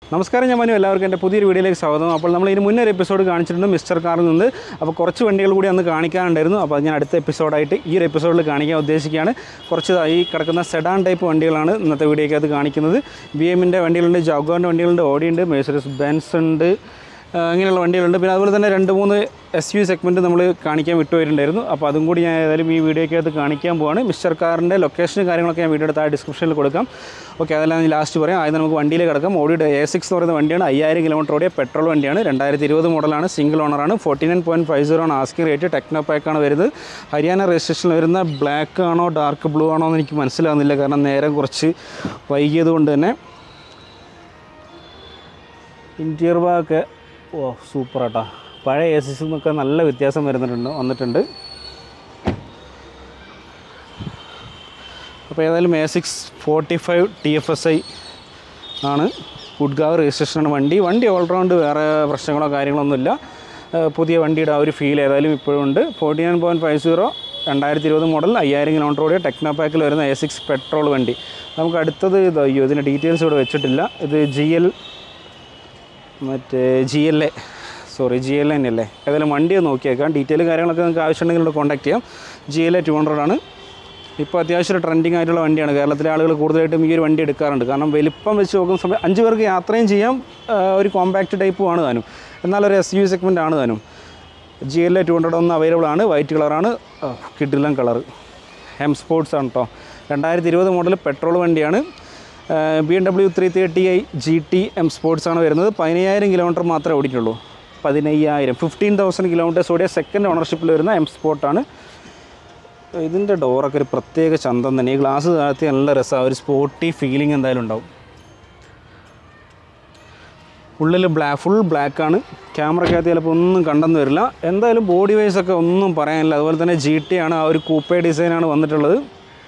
നമസ്കാരം ഞാൻ മനു എല്ലാവർക്കും എൻ്റെ പുതിയൊരു വീഡിയോയിലേക്ക് സ്വാഗതം അപ്പോൾ നമ്മൾ ഇതിന് മുന്നേ ഒരു എപ്പിസോഡ് കാണിച്ചിട്ടുണ്ട് മിസ്റ്റർ കാറിൽ നിന്ന് അപ്പോൾ കുറച്ച് വണ്ടികൾ കൂടി അന്ന് കാണിക്കാനുണ്ടായിരുന്നു അപ്പോൾ അത് ഞാൻ അടുത്ത എപ്പിസോഡായിട്ട് ഈ ഒരു എപ്പിസോഡിൽ കാണിക്കാൻ ഉദ്ദേശിക്കുകയാണ് കുറച്ച് ദാ ഈ കിടക്കുന്ന സെഡാൻ ടൈപ്പ് വണ്ടികളാണ് ഇന്നത്തെ വീഡിയോയ്ക്കകത്ത് കാണിക്കുന്നത് ബി എമ്മിൻ്റെ വണ്ടികളുണ്ട് ജാഗ്വാറിൻ്റെ വണ്ടികളുണ്ട് ഓഡിയുണ്ട് മേഴ്സറസ് ബെൻസ് ഉണ്ട് ആ, ഇങ്ങനെയുള്ള വണ്ടികളുണ്ട് പിന്നെ അതുപോലെ തന്നെ രണ്ട് മൂന്ന് എസ് യു സെഗ്മെൻറ്റ് നമ്മൾ കാണിക്കാൻ വിട്ടുപോയിട്ടുണ്ടായിരുന്നു അപ്പോൾ അതും കൂടി ഞാൻ ഏതായാലും ഈ വീഡിയോയ്ക്കകത്ത് കാണിക്കാൻ പോവാണ് മിസ്റ്റർ കാറിൻ്റെ ലൊക്കേഷനും കാര്യങ്ങളൊക്കെ ഞാൻ വീഡിയോ എടുത്ത് ആ ഡിസ്ക്രിപ്ഷനിൽ കൊടുക്കാം ഓക്കെ അതെല്ലാം ഞാൻ ലാസ്റ്റ് പറയാം ആദ്യം നമുക്ക് വണ്ടിയിലേക്ക് കിടക്കാം ഓടിയുടെ എ സിക്സ് എന്ന് പറയുന്ന വണ്ടിയാണ് അയ്യായിരം കിലോമീറ്റർ ഓടിയ പെട്രോൾ വണ്ടിയാണ് രണ്ടായിരത്തി ഇരുപത് മോഡലാണ് സിംഗിൾ ഓണറാണ് forty nine point five zero ആണ് ആസ്കിംഗ് റേറ്റ് ടെക്നോ പാക്കാണ് വരുന്നത് ഹരിയാന രജിസ്ട്രേഷനിൽ വരുന്ന ബ്ലാക്ക് ആണോ ഡാർക്ക് ബ്ലൂ ആണോ എന്ന് എനിക്ക് മനസ്സിലാകുന്നില്ല കാരണം നേരം കുറച്ച് വൈകിയത് കൊണ്ട് തന്നെ ഇൻറ്റീരിയർ ഭാഗമൊക്കെ ഓ സൂപ്പർ ആട്ടാ പഴയ എ സിസിൽ നിന്നൊക്കെ നല്ല വ്യത്യാസം വരുന്നുണ്ട് വന്നിട്ടുണ്ട് അപ്പോൾ ഏതായാലും A six forty five T F S I ആണ് ഗുഡ്ഗാവ് രജിസ്ട്രേഷനാണ് വണ്ടി വണ്ടി ഓൾറൗണ്ട് വേറെ പ്രശ്നങ്ങളോ കാര്യങ്ങളോ ഒന്നുമില്ല ഏഹ് പുതിയ വണ്ടിയുടെ ആ ഒരു ഫീൽ ഏതായാലും ഇപ്പോഴും ഉണ്ട് forty nine point five zero രണ്ടായിരത്തി ഇരുപത് മോഡൽ അയ്യായിരം കിലോമീറ്റർ ഓടിയ ടെക്നോ പാക്കിൽ വരുന്ന എ സിക്സ് പെട്രോൾ വണ്ടി നമുക്ക് അടുത്തത് ഇത് അയ്യോ ഇതിൻ്റെ ഡീറ്റെയിൽസ് ഇവിടെ വെച്ചിട്ടില്ല ഇത് ജി എൽ മറ്റേ G L A sorry G L N അല്ലേ ഏതായാലും വണ്ടി ഒന്ന് നോക്കിയേക്കാം ഡീറ്റെയിൽ കാര്യങ്ങളൊക്കെ നിങ്ങൾക്ക് ആവശ്യമുണ്ടെങ്കിൽ ഇവിടെ കോൺടാക്ട് ചെയ്യാം G L A two hundred ആണ് ഇപ്പോൾ അത്യാവശ്യം ട്രെൻഡിങ് ആയിട്ടുള്ള വണ്ടിയാണ് കേരളത്തിലെ ആളുകൾ കൂടുതലായിട്ടും ഈ ഒരു വണ്ടി എടുക്കാറുണ്ട് കാരണം വലിപ്പം വെച്ച് നോക്കുന്ന സമയം അഞ്ച് പേർക്ക് യാത്രയും ചെയ്യാം ആ, ഒരു കോമ്പാക്റ്റ് ടൈപ്പും ആണ് താനും എന്നാൽ ഒരു എസ് യു സെഗ്മെൻ്റ് ആണ് താനും G L A two hundred ഒന്ന് അവൈലബിൾ ആണ് വൈറ്റ് കളറാണ് കിഡിലം കളർ എം സ്പോർട്സ് ആണ് കേട്ടോ രണ്ടായിരത്തി ഇരുപത് മോഡൽ പെട്രോൾ വണ്ടിയാണ് B M W three thirty I G T M sports ആണ് വരുന്നത് പതിനയ്യായിരം കിലോമീറ്റർ മാത്രമേ ഓടിയിട്ടുള്ളൂ പതിനയ്യായിരം ഫിഫ്റ്റീൻ തൗസൻഡ് കിലോമീറ്റേഴ്സ് ഓടിയ സെക്കൻഡ് ഓണർഷിപ്പിൽ വരുന്ന എം സ്പോർട്ടാണ് ഇതിൻ്റെ ഡോറൊക്കെ ഒരു പ്രത്യേക ചന്തം തന്നെ ഈ ഗ്ലാസ് താഴ്ത്തി നല്ല രസമാണ് ഒരു സ്പോർട്ടി ഫീലിംഗ് എന്തായാലും ഉണ്ടാവും ഉള്ളിൽ ബ്ലാ ഫുൾ ബ്ലാക്ക് ആണ് ക്യാമറയ്ക്കകത്ത് ചിലപ്പോൾ ഒന്നും കണ്ടെന്ന് വരില്ല എന്തായാലും ബോഡി വൈസ് ഒക്കെ ഒന്നും പറയാനില്ല അതുപോലെ തന്നെ ജി ടി ആണ് ആ ഒരു കൂപ്പേ ഡിസൈനാണ് വന്നിട്ടുള്ളത്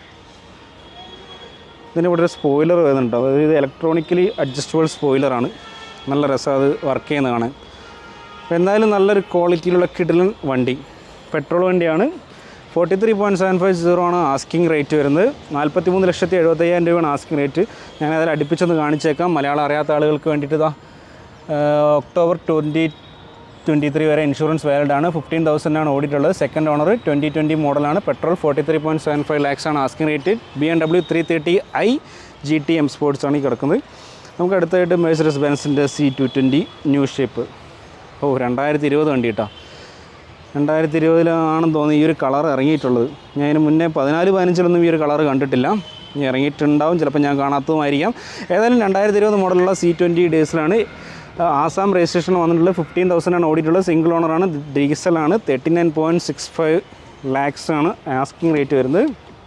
ഇതിന് ഇവിടെ ഒരു സ്പോയിലർ വരുന്നുണ്ട് അതായത് ഇത് ഇലക്ട്രോണിക്കലി അഡ്ജസ്റ്റബിൾ സ്പോയിലറാണ് നല്ല രസം അത് വർക്ക് ചെയ്യുന്നത് കാണാൻ അപ്പോൾ എന്തായാലും നല്ലൊരു ക്വാളിറ്റിയിലുള്ള കിഡിലൻ വണ്ടി പെട്രോൾ വണ്ടിയാണ് forty three point seven five zero ആണ് ആസ്കിംഗ് റേറ്റ് വരുന്നത് നാൽപ്പത്തി മൂന്ന് ലക്ഷത്തി എഴുപത്തയ്യായിരം രൂപയാണ് ആസ്കിംഗ് റേറ്റ് ഞാൻ അതിൽ അടുപ്പിച്ചൊന്ന് കാണിച്ചേക്കാം മലയാളം അറിയാത്ത ആളുകൾക്ക് വേണ്ടിയിട്ട് ഇതാ ഒക്ടോബർ ട്വൻറ്റി ട്വൻറ്റി ത്രീ വരെ ഇൻഷുറൻസ് വാലിഡ് ആണ് ഫിഫ്റ്റീൻ തൗസൻഡ് ആണ് ഓടിയിട്ടുള്ളത് സെക്കൻഡ് ഓണർ ട്വൻറ്റി ട്വൻറ്റി മോഡലാണ് petrol forty three point seven five lakhs ആണ് asking rate B M W three thirty I G T M sports ആണ് ഈ കിടക്കുന്നത് നമുക്ക് അടുത്തായിട്ട് മേഴ്സറസ് ബെൻസിൻ്റെ C two twenty new shape ഓ രണ്ടായിരത്തി ഇരുപത് വണ്ടി കേട്ടോ രണ്ടായിരത്തി ഇരുപതിലാണെന്ന് തോന്നുന്നു ഈ ഒരു കളർ ഇറങ്ങിയിട്ടുള്ളത് ഞാൻ ഇതിന് മുന്നേ പതിനാല് പതിനഞ്ചിലൊന്നും ഈ ഒരു കളർ കണ്ടിട്ടില്ല ഇനി ഇറങ്ങിയിട്ടുണ്ടാവും ചിലപ്പോൾ ഞാൻ കാണാത്തതുമായിരിക്കാം ഏതായാലും രണ്ടായിരത്തി ഇരുപത് മോഡലുള്ള സി ട്വൻറ്റി ഡേയ്സിലാണ് ആസാം രജിസ്ട്രേഷൻ വന്നിട്ടുള്ളത് ഫിഫ്റ്റീൻ തൗസൻഡ് ആണ് ഓടിയിട്ടുള്ളത് സിംഗിൾ ഓണറാണ് ഡീസലാണ് thirty nine point six five lakhs ആണ് ആസ്കിങ് റേറ്റ് വരുന്നത്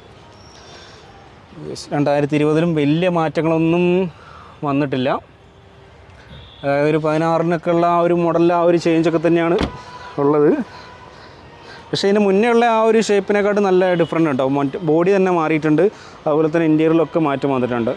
രണ്ടായിരത്തി ഇരുപതിലും വലിയ മാറ്റങ്ങളൊന്നും വന്നിട്ടില്ല അതായത് ഒരു പതിനാറിനൊക്കെ ഉള്ള ആ ഒരു മോഡലിൽ ആ ഒരു ചേഞ്ചൊക്കെ തന്നെയാണ് ഉള്ളത് പക്ഷേ ഇതിന് മുന്നേ ഉള്ള ആ ഒരു ഷേപ്പിനെക്കാട്ടും നല്ല ഡിഫറെൻ്റ് ഉണ്ടാവും മറ്റ് ബോഡി തന്നെ മാറിയിട്ടുണ്ട് അതുപോലെ തന്നെ ഇൻറ്റീരിയറിലൊക്കെ മാറ്റം വന്നിട്ടുണ്ട്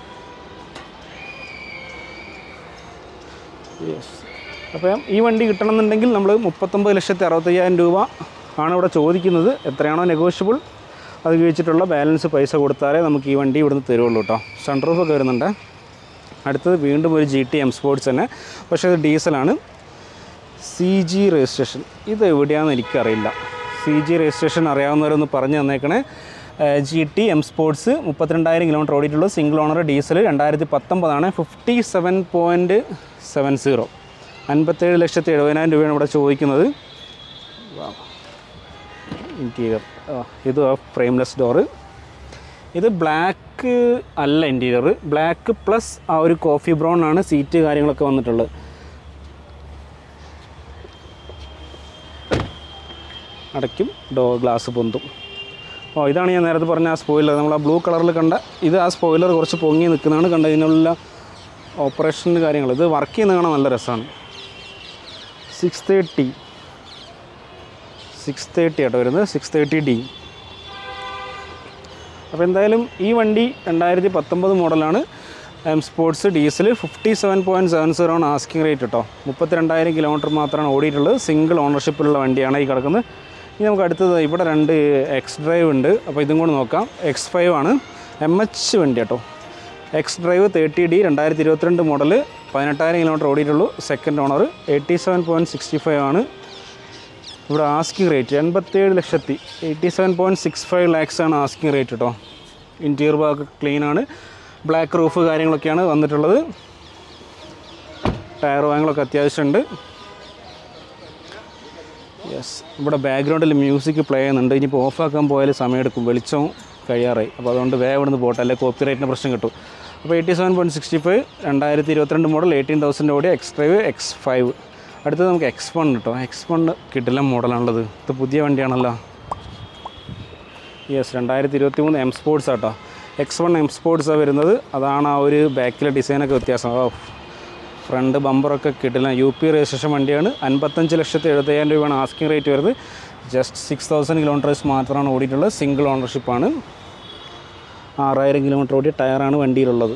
യെസ് അപ്പം ഈ വണ്ടി കിട്ടണമെന്നുണ്ടെങ്കിൽ നമ്മൾ മുപ്പത്തൊമ്പത് ലക്ഷത്തി അറുപത്തയ്യായിരം രൂപ ആണ് ഇവിടെ ചോദിക്കുന്നത് എത്രയാണോ നെഗോഷ്യബിൾ അത് കഴിച്ചിട്ടുള്ള ബാലൻസ് പൈസ കൊടുത്താലേ നമുക്ക് ഈ വണ്ടി ഇവിടുന്ന് തരുള്ളൂ കേട്ടോ സൺറൂഫൊക്കെ വരുന്നുണ്ട് അടുത്തത് വീണ്ടും ഒരു ജി ടി എം സ്പോർട്സ് തന്നെ പക്ഷേ ഇത് ഡീസലാണ് സി ജി രജിസ്ട്രേഷൻ ഇത് എവിടെയാണെന്ന് എനിക്കറിയില്ല സി ജി രജിസ്ട്രേഷൻ അറിയാവുന്നവരൊന്ന് പറഞ്ഞു തന്നേക്കണേ ജി ടി എം സ്പോർട്സ് മുപ്പത്തിരണ്ടായിരം കിലോമീറ്റർ ഓടിയിട്ടുള്ളൂ സിംഗിൾ ഓണർ ഡീസൽ രണ്ടായിരത്തി പത്തൊമ്പതാണ് fifty seven point seven zero അൻപത്തേഴ് ലക്ഷത്തി എഴുപതിനായിരം രൂപയാണ് ഇവിടെ ചോദിക്കുന്നത് ഇൻറ്റീരിയർ ഇത് ഫ്രെയിംലെസ് ഡോറ് ഇത് ബ്ലാക്ക് അല്ല ഇൻറ്റീരിയർ ബ്ലാക്ക് പ്ലസ് ആ ഒരു കോഫി ബ്രൗൺ ആണ് സീറ്റ് കാര്യങ്ങളൊക്കെ വന്നിട്ടുള്ളത് അടയ്ക്കും ഡോ ഗ്ലാസ് പൊന്തും ഓ ഇതാണ് ഞാൻ നേരത്തെ പറഞ്ഞ ആ സ്പോയിലർ നമ്മൾ ആ ബ്ലൂ കളറിൽ കണ്ട ഇത് ആ സ്പോയിലർ കുറച്ച് പൊങ്ങി നിൽക്കുന്നതാണ് കണ്ട ഇതിനുള്ള ഓപ്പറേഷൻ്റെ കാര്യങ്ങൾ ഇത് വർക്ക് ചെയ്യുന്ന കാണാൻ നല്ല രസമാണ് സിക്സ് തേർട്ടി സിക്സ് തേർട്ടി ആട്ടോ വരുന്നത് സിക്സ് തേർട്ടി ഡി അപ്പോൾ എന്തായാലും ഈ വണ്ടി രണ്ടായിരത്തി പത്തൊമ്പത് മോഡലാണ് M sports diesel fifty seven point seven zero ആണ് ആസ്കിംഗ് റേറ്റ് കേട്ടോ മുപ്പത്തിരണ്ടായിരം കിലോമീറ്റർ മാത്രമാണ് ഓടിയിട്ടുള്ളത് സിംഗിൾ ഓണർഷിപ്പിലുള്ള വണ്ടിയാണ് ഈ കിടക്കുന്നത് ഇനി നമുക്ക് അടുത്തത് ഇവിടെ രണ്ട് എക്സ് ഡ്രൈവ് ഉണ്ട് അപ്പോൾ ഇതും കൂടി നോക്കാം എക്സ് ഫൈവ് ആണ് എം എച്ച് വണ്ടി കേട്ടോ എക്സ് ഡ്രൈവ് തേർട്ടി ഡി രണ്ടായിരത്തി ഇരുപത്തിരണ്ട് മോഡൽ പതിനെട്ടായിരം കിലോമീറ്റർ ഓടിയിട്ടുള്ളൂ second owner eighty seven point sixty five ആണ് ഇവിടെ ആസ്കിങ് റേറ്റ് എൺപത്തേഴ് ലക്ഷത്തി eighty seven point six five lakhs ആണ് ആസ്കിങ് റേറ്റ് കേട്ടോ ഇൻറ്റീരിയർ ഭാഗം ക്ലീൻ ആണ് ബ്ലാക്ക് റൂഫ് കാര്യങ്ങളൊക്കെയാണ് വന്നിട്ടുള്ളത് ടയർ വാങ്ങലൊക്കെ അത്യാവശ്യമുണ്ട് യെസ് ഇവിടെ ബാക്ക്ഗ്രൗണ്ടിൽ മ്യൂസിക് പ്ലേ ചെയ്യുന്നുണ്ട് ഇനിയിപ്പോൾ ഓഫാക്കാൻ പോയാൽ സമയമെടുക്കും വെളിച്ചം കഴിയാറായി അപ്പോൾ അതുകൊണ്ട് വേഗം ഇവിടുന്ന് പോട്ടെ അല്ലെങ്കിൽ കോപ്പി റേറ്റിന് പ്രശ്നം കിട്ടും അപ്പോൾ eighty seven point sixty five രണ്ടായിരത്തി ഇരുപത്തിരണ്ട് മോഡൽ എയ്റ്റീൻ തൗസൻഡ് ഓടി എക്സ് ഡ്രൈവ് എക്സ് ഫൈവ് അടുത്തത് നമുക്ക് എക്സ് വൺ കിട്ടും എക്സ് വൺ കിട്ടില്ല മോഡലാണുള്ളത് ഇത് പുതിയ വണ്ടിയാണല്ലോ യെസ് രണ്ടായിരത്തി ഇരുപത്തി മൂന്ന് M sports auto X one M സ്പോർട്സാണ് വരുന്നത് അതാണ് ആ ഒരു ബാക്കിലെ ഡിസൈനൊക്കെ വ്യത്യാസം ഓ ഫ്രണ്ട് ബമ്പറൊക്കെ കിട്ടില്ല യു പി രജിസ്ട്രേഷൻ വണ്ടിയാണ് അൻപത്തഞ്ച് ലക്ഷത്തി എഴുപത്തയ്യായിരം രൂപയാണ് ആസ്കിംഗ് റേറ്റ് വരുന്നത് ജസ്റ്റ് സിക്സ് തൗസൻഡ് കിലോമീറ്റേഴ്സ് മാത്രമാണ് ഓടിയിട്ടുള്ളത് സിംഗിൾ ഓണർഷിപ്പാണ് ആറായിരം കിലോമീറ്റർ ഓടിയ ടയറാണ് വണ്ടിയിലുള്ളത്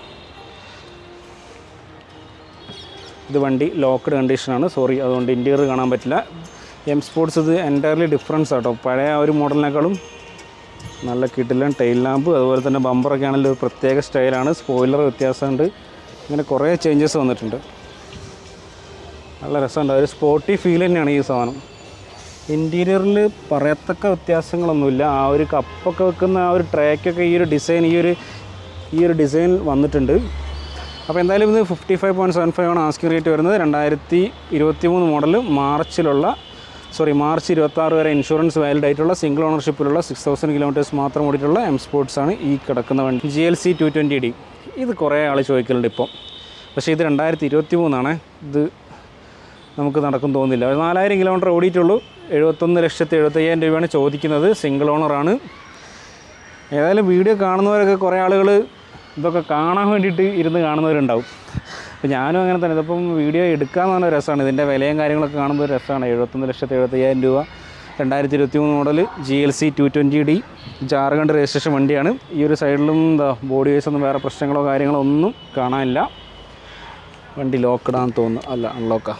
ഇത് വണ്ടി ലോക്ക്ഡ് കണ്ടീഷനാണ് സോറി അതുകൊണ്ട് ഇൻറ്റീരിയർ കാണാൻ പറ്റില്ല എം സ്പോർട്സ് ഇത് എൻറ്റയർലി ഡിഫറൻസ് ആട്ടോ പഴയ ആ ഒരു മോഡലിനേക്കാളും നല്ല കിട്ടില്ല ടൈൽ ലാമ്പ് അതുപോലെ തന്നെ ബമ്പറൊക്കെ ആണെങ്കിലും ഒരു പ്രത്യേക സ്റ്റൈലാണ് സ്പോയിലർ വ്യത്യാസമുണ്ട് ഇങ്ങനെ കുറേ ചേഞ്ചസ് വന്നിട്ടുണ്ട് നല്ല രസമുണ്ട് ഒരു സ്പോർട്ടി ഫീൽ തന്നെയാണ് ഈ സാധനം ഇൻറ്റീരിയറിൽ പറയത്തക്ക വ്യത്യാസങ്ങളൊന്നുമില്ല ആ ഒരു കപ്പൊക്കെ വെക്കുന്ന ആ ഒരു ട്രേക്കൊക്കെ ഈ ഒരു ഡിസൈൻ ഈ ഒരു ഈ ഒരു ഡിസൈൻ വന്നിട്ടുണ്ട് അപ്പോൾ എന്തായാലും ഇത് fifty five point seven five ആണ് ആസ്കിംഗ് റേറ്റ് വരുന്നത് രണ്ടായിരത്തി ഇരുപത്തി മൂന്ന് മോഡൽ മാർച്ചിലുള്ള സോറി മാർച്ച് ഇരുപത്താറ് വരെ ഇൻഷുറൻസ് വാലിഡ് ആയിട്ടുള്ള സിംഗിൾ ഓണർഷിപ്പിലുള്ള സിക്സ് തൗസൻഡ് കിലോമീറ്റേഴ്സ് മാത്രം ഓടിയിട്ടുള്ള എം സ്പോർട്സ് ആണ് ഈ കിടക്കുന്ന വണ്ടി G L C two twenty D ഇത് കുറേ ആൾ ചോദിക്കലുണ്ട് ഇപ്പം പക്ഷേ ഇത് രണ്ടായിരത്തി ഇരുപത്തി മൂന്നാണ് ഇത് നമുക്ക് നടക്കും തോന്നുന്നില്ല ഒരു നാലായിരം കിലോമീറ്റർ ഓടിയിട്ടുള്ളൂ എഴുപത്തൊന്ന് ലക്ഷത്തി എഴുപത്തയ്യായിരം രൂപയാണ് ചോദിക്കുന്നത് സിംഗിൾ ഓണറാണ് ഏതായാലും വീഡിയോ കാണുന്നവരൊക്കെ കുറേ ആളുകൾ ഇതൊക്കെ കാണാൻ വേണ്ടിയിട്ട് ഇരുന്ന് കാണുന്നവരുണ്ടാവും അപ്പോൾ ഞാനും അങ്ങനെ തന്നെ ഇതിപ്പം വീഡിയോ എടുക്കാമെന്ന് പറഞ്ഞ രസമാണ് ഇതിൻ്റെ വിലയും കാര്യങ്ങളൊക്കെ കാണുമ്പോൾ ഒരു രസമാണ് എഴുപത്തൊന്ന് ലക്ഷത്തി എഴുപത്തയ്യായിരം രൂപ രണ്ടായിരത്തി ഇരുപത്തി മൂന്ന് model G L C two twenty D Jharkhand registration വണ്ടിയാണ് ഈ ഒരു സൈഡിലും എന്താ ബോഡി വൈസ് ഒന്നും വേറെ പ്രശ്നങ്ങളോ കാര്യങ്ങളോ ഒന്നും കാണാനില്ല വണ്ടി ലോക്കഡാന്ന് തോന്നുന്നു അല്ല അൺലോക്കാ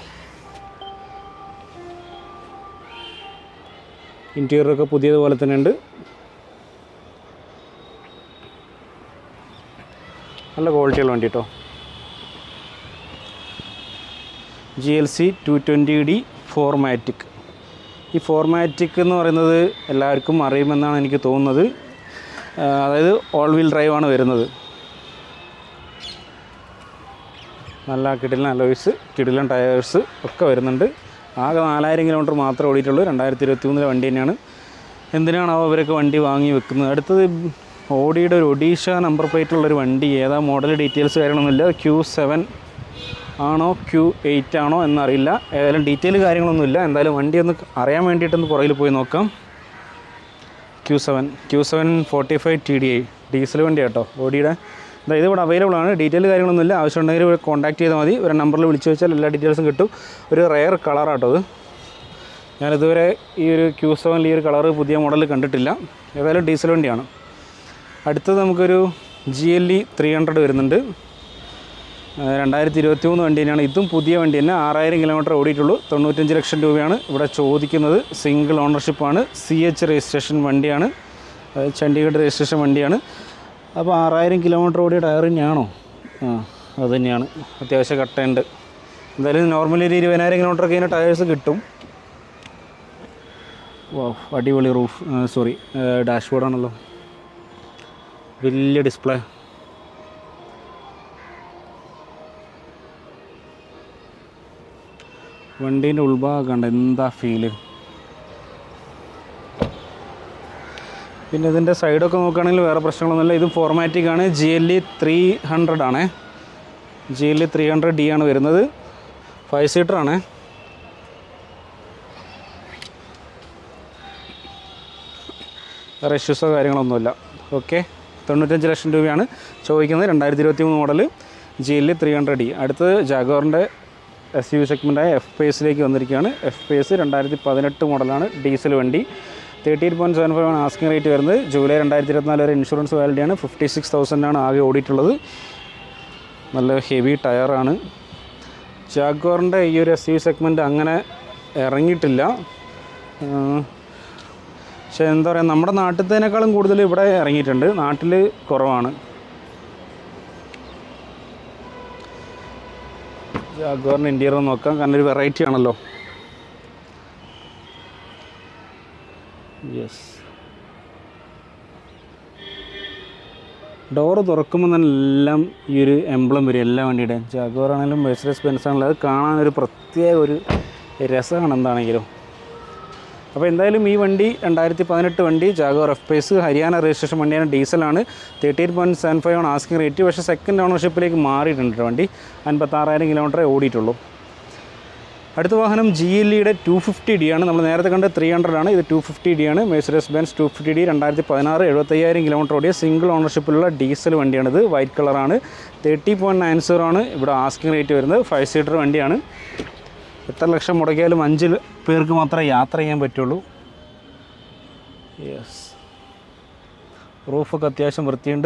ഇൻറ്റീരിയറൊക്കെ പുതിയതുപോലെ തന്നെ ഉണ്ട് നല്ല ക്വാളിറ്റിയുള്ള വണ്ടി കേട്ടോ G L C two twenty D four matic ഈ ഫോർമാറ്റിക് എന്ന് പറയുന്നത് എല്ലാവർക്കും അറിയുമെന്നാണ് എനിക്ക് തോന്നുന്നത് ആ, അതായത് ഓൾ വീൽ ഡ്രൈവ് ആണ് വരുന്നത് നല്ല കിടിലൻ അലോയ്സ് കിടിലൻ ടയേഴ്സ് ഒക്കെ വരുന്നുണ്ട് ആകെ നാലായിരം കിലോമീറ്റർ മാത്രമേ ഓടിയിട്ടുള്ളൂ രണ്ടായിരത്തി ഇരുപത്തി മൂന്നിലെ വണ്ടി തന്നെയാണ് എന്തിനാണോ അവരൊക്കെ വണ്ടി വാങ്ങി വെക്കുന്നത് അടുത്തത് ഓഡിയുടെ ഒരു ഒഡീഷ നമ്പർ പ്ലേറ്റുള്ളൊരു വണ്ടി ഏതാ മോഡൽ ഡീറ്റെയിൽസ് കാര്യങ്ങളൊന്നുമില്ല ക്യൂ സെവൻ ആണോ ക്യൂ എയ്റ്റ് ആണോ എന്നറിയില്ല ഏതായാലും ഡീറ്റെയിൽ കാര്യങ്ങളൊന്നുമില്ല എന്തായാലും വണ്ടി ഒന്ന് അറിയാൻ വേണ്ടിയിട്ടൊന്ന് പുറകിൽ പോയി നോക്കാം Q seven Q seven forty five T D I diesel വണ്ടി കേട്ടോ ഓഡിയുടെ ഇതാ ഇത് ഇവിടെ അവൈലബിൾ ആണ് ഡീറ്റെയിൽ കാര്യങ്ങളൊന്നുമില്ല ആവശ്യമുണ്ടെങ്കിൽ ഇവിടെ കോൺടാക്ട് ചെയ്താൽ മതി ഒരു നമ്പറിൽ വിളിച്ച് വെച്ചാൽ എല്ലാ ഡീറ്റെയിൽസും കിട്ടും ഒരു റെയർ കളറാട്ടോ അത് ഞാനിതുവരെ ഈ ഒരു ക്യൂ സെവനിൽ ഈ ഒരു കളറ് പുതിയ മോഡൽ കണ്ടിട്ടില്ല ഏതായാലും ഡീസൽ വണ്ടിയാണ് അടുത്തത് നമുക്കൊരു G L E three hundred വരുന്നുണ്ട് രണ്ടായിരത്തി ഇരുപത്തി മൂന്ന് വണ്ടി തന്നെയാണ് ഇതും പുതിയ വണ്ടി തന്നെ ആറായിരം കിലോമീറ്റർ ഓടിയിട്ടുള്ളൂ തൊണ്ണൂറ്റഞ്ച് ലക്ഷം രൂപയാണ് ഇവിടെ ചോദിക്കുന്നത് സിംഗിൾ ഓണർഷിപ്പാണ് സി എച്ച് രജിസ്ട്രേഷൻ വണ്ടിയാണ് അത് ചണ്ഡീഗഡ് രജിസ്ട്രേഷൻ വണ്ടിയാണ് അപ്പോൾ ആറായിരം കിലോമീറ്റർ ഓടിയ ടയർ തന്നെയാണോ ആ അത് തന്നെയാണ് അത്യാവശ്യം കട്ടയുണ്ട് എന്തായാലും നോർമലി ഒരു ഇരുപതിനായിരം കിലോമീറ്റർ ഒക്കെ ടയേഴ്സ് കിട്ടും വാ അടിപൊളി റൂഫ് സോറി ഡാഷ്ബോർഡാണല്ലോ വലിയ ഡിസ്പ്ലേ വണ്ടീൻ്റെ ഉൾഭാഗം കണ്ട എന്താ ഫീല് പിന്നെ ഇതിൻ്റെ സൈഡൊക്കെ നോക്കുകയാണെങ്കിൽ വേറെ പ്രശ്നങ്ങളൊന്നുമില്ല ഇത് ഫോർമാറ്റിക് ആണ് G L E three hundred ആണ് G L E three hundred D ആണ് വരുന്നത് ഫൈവ് സീറ്റർ ആണ് വേറെ ഇഷ്യൂസോ കാര്യങ്ങളൊന്നുമില്ല ഓക്കെ തൊണ്ണൂറ്റഞ്ച് ലക്ഷം രൂപയാണ് ചോദിക്കുന്നത് രണ്ടായിരത്തി ഇരുപത്തി മൂന്ന് model G L three hundred D അടുത്തത് ജാഗോറിൻ്റെ എസ് യു സെഗ്മെൻറ്റായ എഫ് പി എസിലേക്ക് വന്നിരിക്കുകയാണ് എഫ് പി എസ് രണ്ടായിരത്തി പതിനെട്ട് മോഡലാണ് ഡീസൽ വണ്ടി thirty eight point seven five ആണ് ആസ്കിംഗ് റേറ്റ് വരുന്നത് ജൂലൈ രണ്ടായിരത്തി ഇരുപത്തിനാല് വരെ ഇൻഷുറൻസ് വാലിഡിയാണ് ഫിഫ്റ്റി സിക്സ് തൗസൻഡാണ് ആകെ ഓടിയിട്ടുള്ളത് നല്ല ഹെവി ടയറാണ് ജാഗ്വാറിൻ്റെ ഈ ഒരു എസ് യു സെഗ്മെൻറ്റ് അങ്ങനെ ഇറങ്ങിയിട്ടില്ല ആ, പക്ഷേ എന്താ പറയുക നമ്മുടെ നാട്ടിലത്തേനേക്കാളും കൂടുതൽ ഇവിടെ ഇറങ്ങിയിട്ടുണ്ട് നാട്ടിൽ കുറവാണ് ജാഗ്വാറിൻ്റെ ഇൻറ്റീരിയർ നോക്കാം കാരണം ഒരു വെറൈറ്റി ആണല്ലോ യെസ് ഡോറ് തുറക്കുമ്പോൾ തന്നെ എല്ലാം ഈ ഒരു എംബ്ലം വരും എല്ലാ വണ്ടിയുടെയും ജാഗ്വാർ ആണെങ്കിലും മെഴ്സറസ് ബെൻസ് ആണെങ്കിലും അത് കാണാനൊരു പ്രത്യേക ഒരു രസമാണ് എന്താണെങ്കിലും അപ്പോൾ എന്തായാലും ഈ വണ്ടി രണ്ടായിരത്തി പതിനെട്ട് വണ്ടി Jaguar F Pace Haryana registration വണ്ടിയാണ് ഡീസലാണ് thirty eight point seven five ആണ് ആസ്കിങ് റേറ്റ് പക്ഷേ സെക്കൻഡ് ഓണർഷിപ്പിലേക്ക് മാറിയിട്ടുണ്ട് കേട്ടോ വണ്ടി അൻപത്താറായിരം കിലോമീറ്ററേ ഓടിയിട്ടുള്ളൂ അടുത്ത വാഹനം ജി എൽ ഇയുടെ ടു ഫിഫ്റ്റി ഡി ആണ് നമ്മൾ നേരത്തെ കണ്ട ത്രീ ഹൺഡ്രഡ് ആണ് ഇത് ടു ഫിഫ്റ്റി ഡി ആണ് Mercedes Benz two fifty D രണ്ടായിരത്തി പതിനാറ് എഴുപത്തയ്യായിരം കിലോമീറ്റർ ഓടിയ സിംഗിൾ ഓണർഷിപ്പിലുള്ള ഡീസൽ വണ്ടിയാണിത് വൈറ്റ് കളറാണ് തേർട്ടി പോയിൻറ്റ് നയൻ സീറോ ആണ് ഇവിടെ ആസ്കിങ് റേറ്റ് വരുന്നത് ഫൈവ് സീറ്റർ വണ്ടിയാണ് എത്ര ലക്ഷം മുടക്കിയാലും അഞ്ച് പേർക്ക് മാത്രമേ യാത്ര ചെയ്യാൻ പറ്റുള്ളൂ യെസ് റൂഫൊക്കെ അത്യാവശ്യം വൃത്തിയുണ്ട്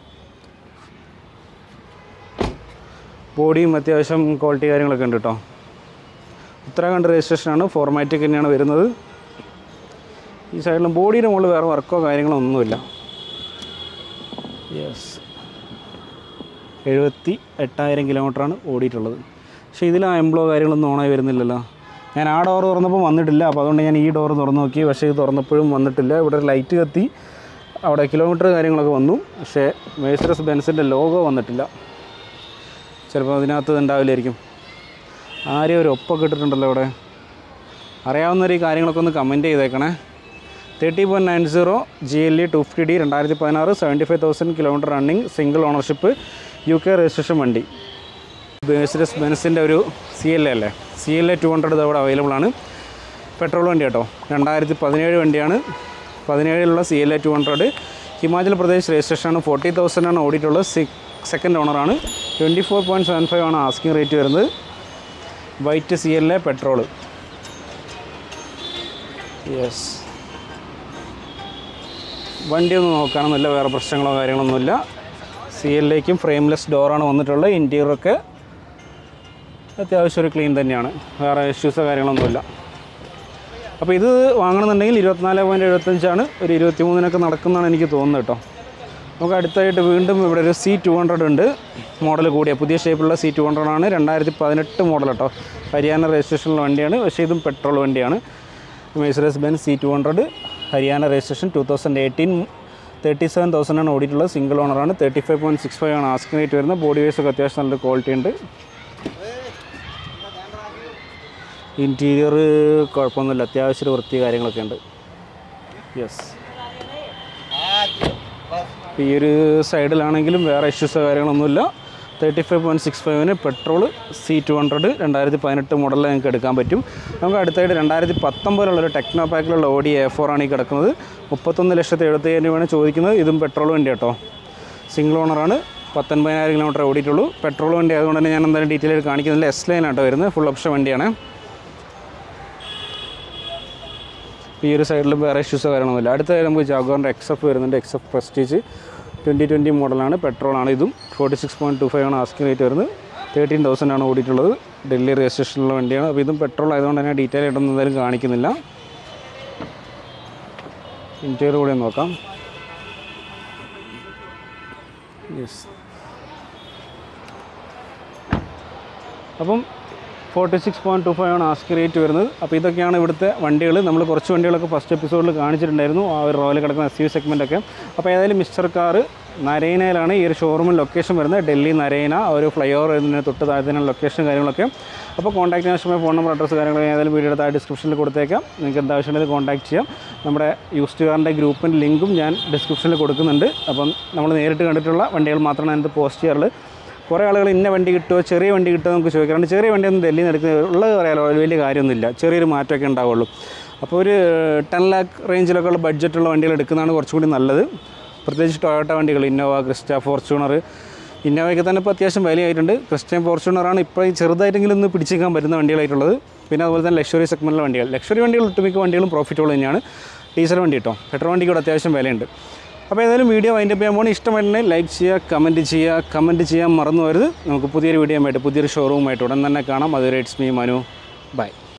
ബോഡിയും അത്യാവശ്യം ക്വാളിറ്റി കാര്യങ്ങളൊക്കെ ഉണ്ട് കേട്ടോ ഉത്തരാഖണ്ഡ് രജിസ്ട്രേഷനാണ് ഫോർമാറ്റിക് തന്നെയാണ് വരുന്നത് ഈ സൈഡിലും ബോഡിയുടെ മുകളിൽ വേറെ വർക്കോ കാര്യങ്ങളോ ഒന്നുമില്ല യെസ് എഴുപത്തി എട്ടായിരം കിലോമീറ്ററാണ് ഓടിയിട്ടുള്ളത് പക്ഷേ ഇതിൽ ആ എംബ്ലോ കാര്യങ്ങളൊന്നും ഓണായി വരുന്നില്ലല്ലോ ഞാൻ ആ ഡോർ തുറന്നപ്പോൾ വന്നിട്ടില്ല അപ്പോൾ അതുകൊണ്ട് ഞാൻ ഈ ഡോർ തുറന്ന് നോക്കി പക്ഷേ ഇത് തുറന്നപ്പോഴും വന്നിട്ടില്ല ഇവിടെ ഒരു ലൈറ്റ് കത്തി അവിടെ കിലോമീറ്റർ കാര്യങ്ങളൊക്കെ വന്നു പക്ഷേ മേഴ്സറസ് ബെൻസിൻ്റെ ലോഗോ വന്നിട്ടില്ല ചിലപ്പോൾ അതിനകത്ത് ഇത് ഉണ്ടാവില്ലായിരിക്കും ആരെയും ഒരു ഒപ്പൊക്കെ ഇട്ടിട്ടുണ്ടല്ലോ ഇവിടെ അറിയാവുന്നവർ ഈ കാര്യങ്ങളൊക്കെ ഒന്ന് കമൻറ്റ് ചെയ്തേക്കണേ thirty point nine zero G L E two fifty D രണ്ടായിരത്തി പതിനാറ് seventy five thousand kilometre running single ownership U K registration വണ്ടി ബേസിഡസ് ബെൻസിൻ്റെ ഒരു സി എൽ എ അല്ലേ C L A two hundred ഇവിടെ അവൈലബിൾ ആണ് petrol വണ്ടി കേട്ടോ രണ്ടായിരത്തി പതിനേഴ് വണ്ടിയാണ് പതിനേഴിലുള്ള C L A two hundred Himachal Pradesh രജിസ്ട്രേഷനാണ് ഫോർട്ടി തൗസൻഡ് ആണ് ഓടിയിട്ടുള്ളത് സി സെക്കൻഡ് ഓണറാണ് twenty four point seven five ആണ് ആസ്കിങ് റേറ്റ് വരുന്നത് white C L A petrol yes വണ്ടിയൊന്നും നോക്കാനൊന്നുമില്ല വേറെ പ്രശ്നങ്ങളോ കാര്യങ്ങളൊന്നുമില്ല സി എല്ലിലേക്കും ഫ്രെയിംലെസ് ഡോറാണ് വന്നിട്ടുള്ളത് ഇൻറ്റീരിയറൊക്കെ അത്യാവശ്യം ഒരു ക്ലീൻ തന്നെയാണ് വേറെ ഇഷ്യൂസോ കാര്യങ്ങളൊന്നുമില്ല അപ്പോൾ ഇത് വാങ്ങണമെന്നുണ്ടെങ്കിൽ ഇരുപത്തിനാല് പോയിൻറ്റ് എഴുപത്തഞ്ചാണ് ഒരു ഇരുപത്തി മൂന്നിനൊക്കെ നടക്കുന്നതാണ് എനിക്ക് തോന്നുന്നത് കേട്ടോ നമുക്ക് അടുത്തായിട്ട് വീണ്ടും ഇവിടെ ഒരു സി ടു ഹൺഡ്രഡ് ഉണ്ട് മോഡൽ കൂടിയ പുതിയ ഷേപ്പിലുള്ള സി ടു ഹൺഡ്രഡ് ആണ് രണ്ടായിരത്തി പതിനെട്ട് മോഡൽ കേട്ടോ ഹരിയാന രജിസ്ട്രേഷനുള്ള വണ്ടിയാണ് പക്ഷേ ഇതും പെട്രോൾ വണ്ടിയാണ് Mercedes Benz C two hundred Haryana registration two thousand eighteen thirty seven thousand ആണ് ഓടിയിട്ടുള്ളത് സിംഗിൾ ഓണറാണ് thirty five point six five ആണ് ആസ്കിങ് റേറ്റ് വരുന്നത് ബോഡി വൈസ് ഒക്കെ അത്യാവശ്യം നല്ല ക്വാളിറ്റി ഉണ്ട് ഇൻറ്റീരിയർ കുഴപ്പമൊന്നുമില്ല അത്യാവശ്യം ഒരു വൃത്തി കാര്യങ്ങളൊക്കെ ഉണ്ട് യെസ് ഈ ഒരു സൈഡിലാണെങ്കിലും വേറെ ഇഷ്യൂസോ കാര്യങ്ങളൊന്നുമില്ല തേർട്ടി ഫൈവ് പോയിൻറ്റ് സിക്സ് ഫൈവിന് പെട്രോൾ സി ടു ഹൺഡ്രഡ് രണ്ടായിരത്തി പതിനെട്ട് മോഡലിൽ നിങ്ങൾക്ക് എടുക്കാൻ പറ്റും നമുക്ക് അടുത്തായിട്ട് രണ്ടായിരത്തി പത്തൊമ്പതിലുള്ളൊരു ടെക്നോ പാക്കിലുള്ള ഓടി എ ഫോർ ആണ് ഈ കിടക്കുന്നത് മുപ്പത്തൊന്ന് ലക്ഷത്തി എഴുപത്തയ്യായിരം രൂപയാണ് ചോദിക്കുന്നത് ഇതും പെട്രോൾ വണ്ടി കേട്ടോ സിംഗിൾ ഓണറാണ് പത്തൊൻപതിനായിരം കിലോമീറ്റർ ഓടിയിട്ടുള്ളൂ പെട്രോൾ വണ്ടി ആയതുകൊണ്ട് തന്നെ ഞാൻ എന്തായാലും ഡീറ്റെയിൽ ആയിട്ട് കാണിക്കുന്നില്ല എസ് ലൈനാട്ടോ വരുന്നത് ഫുൾ ഓപ്ഷൻ വണ്ടിയാണ് ഈ ഒരു സൈഡിലും വേറെ ഇഷ്യൂസോ കാര്യങ്ങളൊന്നുമില്ല അടുത്ത നമുക്ക് ജാഗോറിൻ്റെ എക്സ് എഫ് വരുന്നുണ്ട് X F prestige twenty twenty മോഡലാണ് പെട്രോളാണ് ഇതും forty six point two five ആണ് ആസ്കിങ് റേറ്റ് വരുന്നത് തേർട്ടീൻ തൗസൻഡ് ആണ് ഓടിയിട്ടുള്ളത് ഡൽഹി രജിസ്ട്രേഷനുള്ള വണ്ടിയാണ് അപ്പോൾ ഇതും പെട്രോൾ ആയതുകൊണ്ട് തന്നെ ഡീറ്റെയിൽ ആയിട്ടൊന്നും എന്തായാലും കാണിക്കുന്നില്ല ഇൻറ്റീരിയർ കൂടെ ഒന്ന് നോക്കാം യെസ് അപ്പം forty six point two five ആണ് ആസ്കി റേറ്റ് വരുന്നത് അപ്പോൾ ഇതൊക്കെയാണ് ഇവിടുത്തെ വണ്ടികൾ നമ്മൾ കുറച്ച് വണ്ടികളൊക്കെ ഫസ്റ്റ് എപ്പിസോഡിൽ കാണിച്ചിട്ടുണ്ടായിരുന്നു ആ ഒരു റോയിൽ കിടക്കുന്ന എസ് യു സെഗ്മെൻറ്റൊക്കെ അപ്പോൾ ഏതായാലും മിസ്റ്റർ കാർ നരേനയിലാണ് ഈ ഒരു ഷോറൂമിൽ ലൊക്കേഷൻ വരുന്നത് ഡൽഹി നരേന ആ ഒരു ഫ്ലൈ ഓവർ വരുന്നതിന് തൊട്ട് താഴത്തിനുള്ള ലൊക്കേഷൻ കാര്യങ്ങളൊക്കെ അപ്പോൾ കോൺടാക്റ്റ് ആവശ്യമായ ഫോൺ നമ്പർ അഡ്രസ്സ് കാര്യങ്ങൾ ഏതായാലും വീഡിയോയുടെ താഴെ ഡിസ്ക്രിപ്ഷനിൽ കൊടുത്തേക്കാം നിങ്ങൾക്ക് എന്താ ആവശ്യമുണ്ടെങ്കിൽ കോൺടാക്ട് ചെയ്യാം നമ്മുടെ യൂസ്ഡ് കാറിൻ്റെ ഗ്രൂപ്പിൻ്റെ ലിങ്കും ഞാൻ ഡിസ്ക്രിപ്ഷനിൽ കൊടുക്കുന്നുണ്ട് അപ്പം നമ്മൾ നേരിട്ട് കണ്ടിട്ടുള്ള വണ്ടികൾ മാത്രമാണ് അതിനകത്ത് പോസ്റ്റ് ചെയ്യാറുള്ളത് കുറേ ആളുകൾ ഇന്ന വണ്ടി കിട്ടുമോ ചെറിയ വണ്ടി കിട്ടുമോ നമുക്ക് ചോദിക്കാറുണ്ട് ചെറിയ വണ്ടി ഒന്നും ഡൽഹിയിൽ നിന്ന് എടുക്കുന്നത് ഉള്ളത് പറയാലോ വലിയ കാര്യമൊന്നുമില്ല ചെറിയൊരു മാറ്റമൊക്കെ ഉണ്ടാവുള്ളൂ അപ്പോൾ ഒരു ടെൻ ലാക്ക് റേഞ്ചിലൊക്കെ ഉള്ള ബഡ്ജറ്റുള്ള വണ്ടികൾ എടുക്കുന്നതാണ് കുറച്ചുകൂടി നല്ലത് പ്രത്യേകിച്ച് ടൊയോട്ട വണ്ടികൾ ഇന്നോവ ക്രിസ്റ്റ ഫോർച്യൂണർ ഇന്നോവയ്ക്ക് തന്നെ ഇപ്പോൾ അത്യാവശ്യം വിലയായിട്ടുണ്ട് ക്രിസ്റ്റ്യൻ ഫോർച്യൂണറാണ് ഇപ്പോൾ ഈ ചെറുതായിട്ടെങ്കിലും ഒന്ന് പിടിച്ചേക്കാൻ പറ്റുന്ന വണ്ടികളായിട്ടുള്ളത് പിന്നെ അതുപോലെ തന്നെ ലക്ഷറി സെഗ്മെൻറ്റിലെ വണ്ടികൾ ലക്ഷറി വണ്ടികൾ ഒട്ടുമിക്ക വണ്ടികളും പ്രോഫിറ്റുകൾ തന്നെയാണ് ഡീസൽ വണ്ടി കേട്ടോ പെട്രോൾ വണ്ടിക്ക് ഇവിടെ അത്യാവശ്യം വിലയുണ്ട് അപ്പോൾ ഏതായാലും വീഡിയോ വൈൻഡപ്പ് ചെയ്യാൻ പോകുന്നത് ഇഷ്ടമായിട്ടുണ്ടെങ്കിൽ ലൈക്ക് ചെയ്യുക കമൻറ്റ് ചെയ്യുക കമൻറ്റ് ചെയ്യാൻ മറന്നു വരുത് നമുക്ക് പുതിയൊരു വീഡിയോ ആയിട്ട് പുതിയൊരു ഷോറൂമായിട്ട് ഉടൻ തന്നെ കാണാം അതുവരെ ഇറ്റ്സ് മീ മനു ബൈ